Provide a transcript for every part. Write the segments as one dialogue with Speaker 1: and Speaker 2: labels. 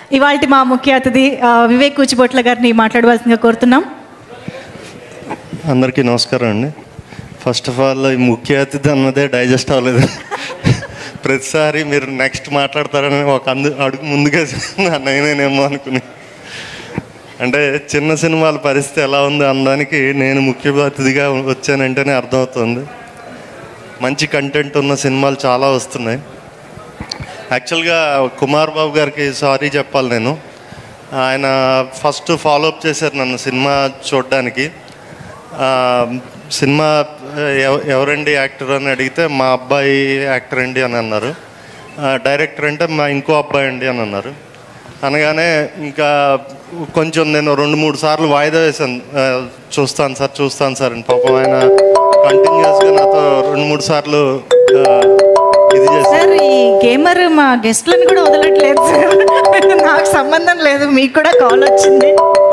Speaker 1: ఇవాళ మా ముఖ్య అతిథి ఆ, వివేక్ కూచిబొట్ల గారిని మాట్లాడవలసిందిగా కోరుతున్నాం
Speaker 2: అందరికీ నమస్కారం అండి ఫస్ట్ ఆఫ్ ఆల్ ఈ ముఖ్య అతిథి అన్నదే డైజెస్ట్ అవ్వలేదు ప్రతిసారి మీరు నెక్స్ట్ మాట్లాడతారని ఒక అందు అడుగు ముందుగా నేనేనేమో అనుకుని అంటే చిన్న సినిమాల పరిస్థితి ఎలా ఉంది అనడానికి నేను ముఖ్య అతిథిగా వచ్చానంటేనే అర్థమవుతుంది మంచి కంటెంట్ ఉన్న సినిమాలు చాలా వస్తున్నాయి యాక్చువల్గా కుమార్ బాబు గారికి సారీ చెప్పాలి నేను ఆయన ఫస్ట్ ఫాలో అప్ చేశారు నన్ను సినిమా చూడడానికి ఆ, సినిమా ఎవ- ఎవరండి యాక్టర్ అని అడిగితే మా అబ్బాయి యాక్టర్ అండి అని అన్నారు ఆ, డైరెక్టర్ అంటే మా ఇంకో అబ్బాయి అండి అని అన్నారు అనగానే ఇంకా కొంచెం నేను రెండు మూడు సార్లు వాయిదా వేశాను ఆ, చూస్తాను సార్ చూస్తాను సార్ అని పాపం ఆయన కంటిన్యూస్గా నాతో రెండు మూడు సార్లు ఆ, ఇది చేశారు
Speaker 1: సార్ ఈ గేమర్ మా గెస్ట్లను కూడా వదలట్లేదు సార్ నాకు సంబంధం లేదు మీకు కూడా కాల్ వచ్చింది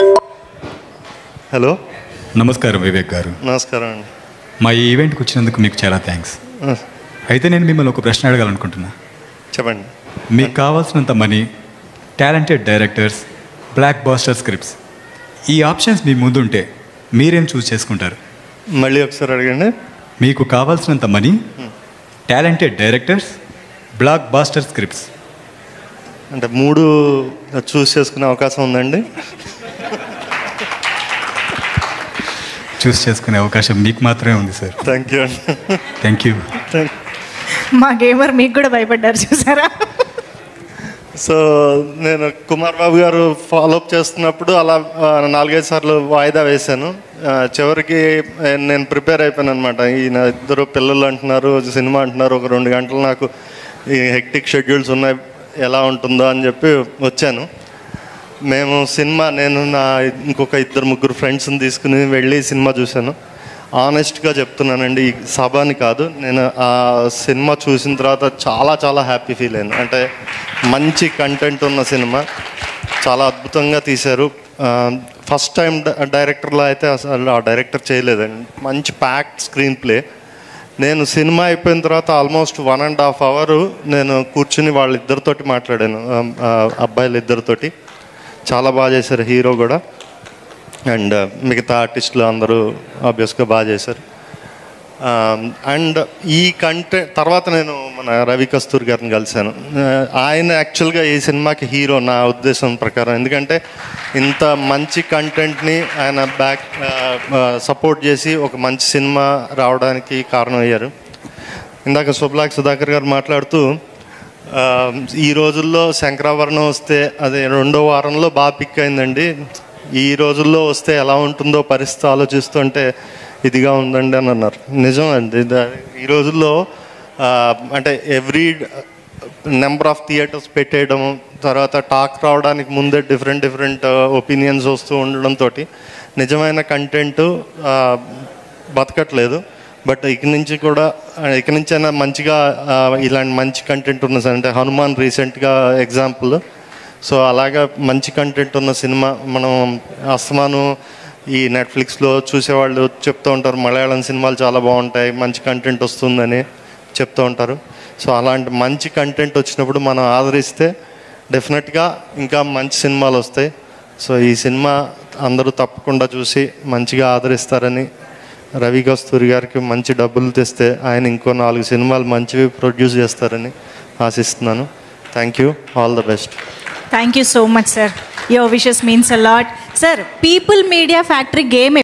Speaker 2: హలో
Speaker 3: నమస్కారం వివేక్ గారు
Speaker 2: నమస్కారం అండి
Speaker 3: మా ఈ ఈవెంట్కి వచ్చినందుకు మీకు చాలా థ్యాంక్స్
Speaker 2: ఆ,
Speaker 3: అయితే నేను మిమ్మల్ని ఒక ప్రశ్న అడగాలనుకుంటున్నా
Speaker 2: చెప్పండి
Speaker 3: మీకు కావాల్సినంత money talented directors blockbuster scripts ఈ ఆప్షన్స్ మీ ముందుంటే మీరేం చూస్ చేసుకుంటారు
Speaker 2: మళ్ళీ ఒకసారి అడగండి
Speaker 3: మీకు కావాల్సినంత money talented directors blockbuster scripts
Speaker 2: అంటే మూడు చూస్ చేసుకునే అవకాశం ఉందండి
Speaker 3: చూస్ చేసుకునే అవకాశం మీకు మాత్రమే ఉంది సార్
Speaker 2: థ్యాంక్ యూ అండి
Speaker 3: థ్యాంక్ యూ
Speaker 2: థ్యాంక్
Speaker 1: మా గేమర్ మీకు కూడా భయపడ్డారు చూసారా
Speaker 2: సో నేను కుమార్ బాబు గారు ఫాలోఅప్ చేస్తున్నప్పుడు అలా ఆ, నాలుగైదు సార్లు వాయిదా వేశాను ఆ, చివరికి ఆ, నేను ప్రిపేర్ అయిపోయాను అనమాట ఈయన ఇద్దరు పిల్లలు అంటున్నారు సినిమా అంటున్నారు ఒక రెండు గంటలు నాకు ఈ హెక్టిక్ షెడ్యూల్స్ ఉన్నాయి ఎలా ఉంటుందో అని చెప్పి వచ్చాను మేము సినిమా నేను నా ఇంకొక ఇద్దరు ముగ్గురు ఫ్రెండ్స్ని తీసుకుని వెళ్ళి సినిమా చూశాను ఆనెస్ట్గా చెప్తున్నానండి ఈ సభని కాదు నేను ఆ సినిమా చూసిన తర్వాత చాలా చాలా హ్యాపీ ఫీల్ అయ్యాను అంటే మంచి కంటెంట్ ఉన్న సినిమా చాలా అద్భుతంగా తీశారు ఫస్ట్ టైం డైరెక్టర్లో అయితే అసలు ఆ డైరెక్టర్ చేయలేదండి మంచి ప్యాక్డ్ స్క్రీన్ ప్లే నేను సినిమా అయిపోయిన తర్వాత almost one and half hour నేను కూర్చుని వాళ్ళిద్దరితోటి మాట్లాడాను ఆ, ఆ, అబ్బాయిలు ఇద్దరితోటి చాలా బాగా చేశారు హీరో కూడా అండ్ మిగతా ఆర్టిస్టులు అందరూ ఆబ్వియస్గా బాగా చేశారు అండ్ ఈ కంటెంట్ తర్వాత నేను మన రవి కస్తూరి గారిని కలిశాను ఆ, ఆయన యాక్చువల్గా ఈ సినిమాకి హీరో నా ఉద్దేశం ప్రకారం ఎందుకంటే ఇంత మంచి కంటెంట్ని ఆయన బ్యాక్ సపోర్ట్ చేసి ఒక మంచి సినిమా రావడానికి కారణం అయ్యారు ఇందాక సుబ్లాక్ సుధాకర్ గారు మాట్లాడుతూ ఆ, ఈ రోజుల్లో శంకరాభరణం వస్తే అది రెండో వారంలో బాగా పిక్ అయిందండి ఈ రోజుల్లో వస్తే ఎలా ఉంటుందో పరిస్థితి ఆలోచిస్తుంటే ఇదిగా ఉందండి అని అన్నారు నిజం అండి ద- ఈ రోజుల్లో ఆ, అంటే ఎవ్రీ నెంబర్ ఆఫ్ థియేటర్స్ పెట్టేయడం తర్వాత టాక్ రావడానికి ముందే డిఫరెంట్ డిఫరెంట్ ఒపీనియన్స్ వస్తూ ఉండడంతో నిజమైన కంటెంట్ బతకట్లేదు బట్ ఇక నుంచి కూడా ఆ, ఇక నుంచైనా మంచిగా ఆ, ఇలాంటి మంచి కంటెంట్ ఉన్న సి- అంటే హనుమాన్ రీసెంట్గా ఎగ్జాంపుల్ సో అలాగా మంచి కంటెంట్ ఉన్న సినిమా మనం అస్తమాను ఈ నెట్ఫ్లిక్స్లో చూసేవాళ్ళు చెప్తూ ఉంటారు మలయాళం సినిమాలు చాలా బాగుంటాయి మంచి కంటెంట్ వస్తుందని చెప్తూ ఉంటారు సో అలాంటి మంచి కంటెంట్ వచ్చినప్పుడు మనం ఆదరిస్తే డెఫినెట్గా ఇంకా మంచి సినిమాలు వస్తాయి సో ఈ సినిమా అందరూ తప్పకుండా చూసి మంచిగా ఆదరిస్తారని రవి కస్తూరి గారికి మంచి డబ్బులు తెస్తే ఆయన ఇంకో నాలుగు సినిమాలు మంచివి ప్రొడ్యూస్ చేస్తారని ఆశిస్తున్నాను thank you all the best
Speaker 1: thank you so much sir your wishes means a lot sir People Media Factory game